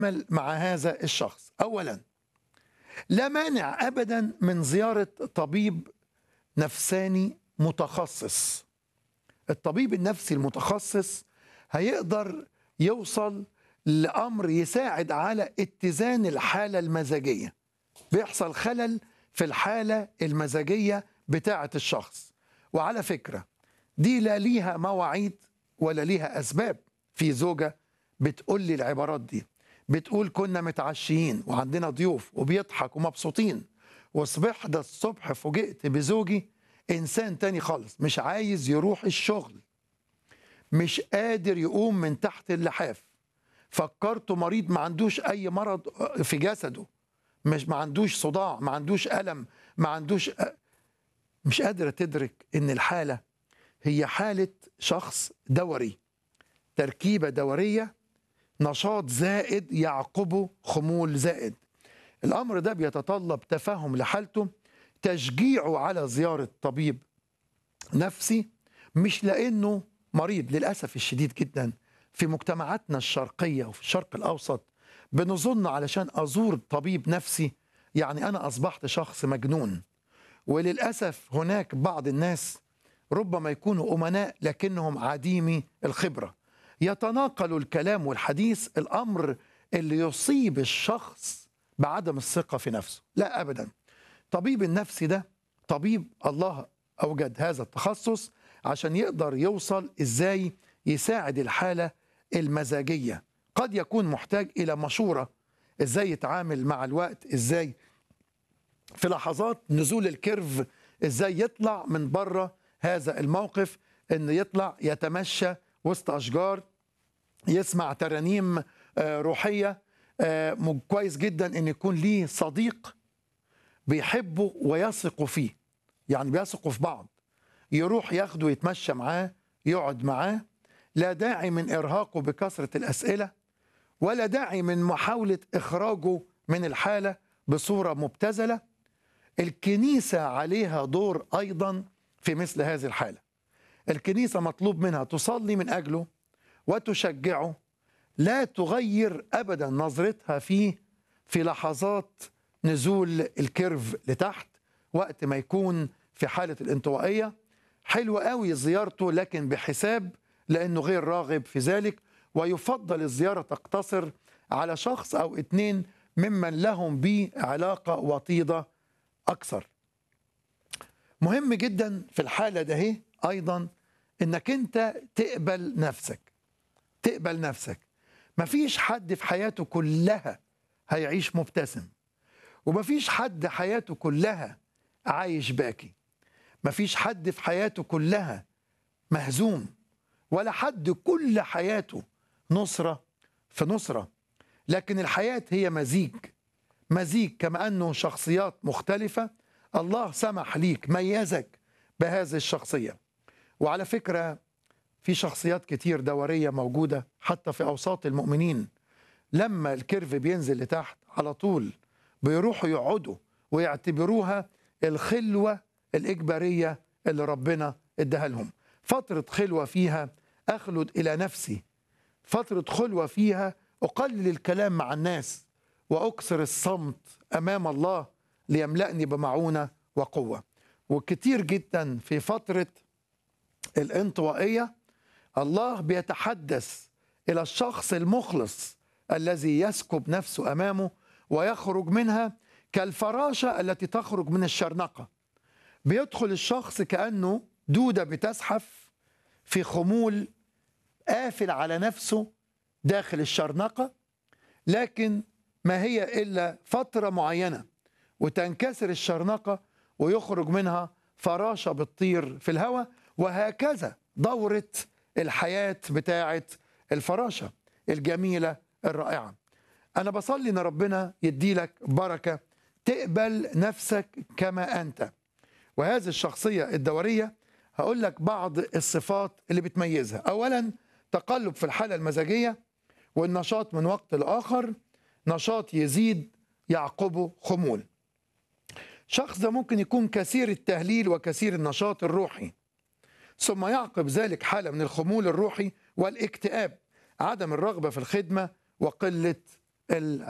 نتعامل مع هذا الشخص اولا لا مانع ابدا من زياره طبيب نفساني متخصص الطبيب النفسي المتخصص هيقدر يوصل لامر يساعد على اتزان الحاله المزاجيه بيحصل خلل في الحاله المزاجيه بتاعه الشخص وعلى فكره دي لا ليها مواعيد ولا ليها اسباب في زوجه بتقول لي العبارات دي بتقول كنا متعشيين وعندنا ضيوف وبيضحك ومبسوطين وصبحت الصبح فوجئت بزوجي انسان تاني خالص مش عايز يروح الشغل مش قادر يقوم من تحت اللحاف فكرته مريض ما عندوش اي مرض في جسده مش ما عندوش صداع ما عندوش الم ما عندوش مش قادره تدرك ان الحاله هي حاله شخص دوري تركيبه دوريه نشاط زائد يعقبه خمول زائد الامر ده بيتطلب تفهم لحالته تشجيعه على زياره طبيب نفسي مش لانه مريض للاسف الشديد جدا في مجتمعاتنا الشرقيه وفي الشرق الاوسط بنظن علشان ازور طبيب نفسي يعني انا اصبحت شخص مجنون وللاسف هناك بعض الناس ربما يكونوا امناء لكنهم عديمي الخبره يتناقلوا الكلام والحديث الامر اللي يصيب الشخص بعدم الثقه في نفسه لا ابدا طبيب النفسي ده طبيب الله اوجد هذا التخصص عشان يقدر يوصل ازاي يساعد الحاله المزاجيه قد يكون محتاج الى مشوره ازاي يتعامل مع الوقت ازاي في لحظات نزول الكيرف ازاي يطلع من بره هذا الموقف ان يطلع يتمشى وسط اشجار يسمع ترانيم روحيه كويس جدا ان يكون ليه صديق بيحبه ويثق فيه يعني بيثقوا في بعض يروح ياخده يتمشى معاه يقعد معاه لا داعي من ارهاقه بكثره الاسئله ولا داعي من محاوله اخراجه من الحاله بصوره مبتذله الكنيسه عليها دور ايضا في مثل هذه الحاله الكنيسه مطلوب منها تصلي من اجله وتشجعه لا تغير ابدا نظرتها فيه في لحظات نزول الكيرف لتحت وقت ما يكون في حاله الانطوائيه حلو قوي زيارته لكن بحساب لانه غير راغب في ذلك ويفضل الزياره تقتصر على شخص او اتنين ممن لهم به علاقه وطيده اكثر. مهم جدا في الحاله ده هي ايضا انك انت تقبل نفسك. تقبل نفسك. مفيش حد في حياته كلها هيعيش مبتسم. ومفيش حد حياته كلها عايش باكي. مفيش حد في حياته كلها مهزوم ولا حد كل حياته نصرة في نصرة لكن الحياة هي مزيج مزيج كما أنه شخصيات مختلفة الله سمح ليك ميزك بهذه الشخصية وعلى فكرة في شخصيات كتير دورية موجودة حتى في أوساط المؤمنين لما الكيرف بينزل لتحت على طول بيروحوا يقعدوا ويعتبروها الخلوة الإجبارية اللي ربنا اداها لهم فترة خلوة فيها أخلد إلى نفسي فترة خلوة فيها أقلل الكلام مع الناس وأكثر الصمت أمام الله ليملأني بمعونة وقوة وكتير جدا في فترة الانطوائية الله بيتحدث إلى الشخص المخلص الذي يسكب نفسه أمامه ويخرج منها كالفراشة التي تخرج من الشرنقة بيدخل الشخص كأنه دودة بتزحف في خمول قافل على نفسه داخل الشرنقة لكن ما هي إلا فترة معينة وتنكسر الشرنقة ويخرج منها فراشة بتطير في الهواء وهكذا دورة الحياة بتاعة الفراشة الجميلة الرائعة أنا بصلي إن ربنا يديلك بركة تقبل نفسك كما أنت وهذه الشخصية الدورية هقول لك بعض الصفات اللي بتميزها أولا تقلب في الحالة المزاجية والنشاط من وقت لآخر نشاط يزيد يعقبه خمول شخص ده ممكن يكون كثير التهليل وكثير النشاط الروحي ثم يعقب ذلك حالة من الخمول الروحي والاكتئاب عدم الرغبة في الخدمة وقلة ال-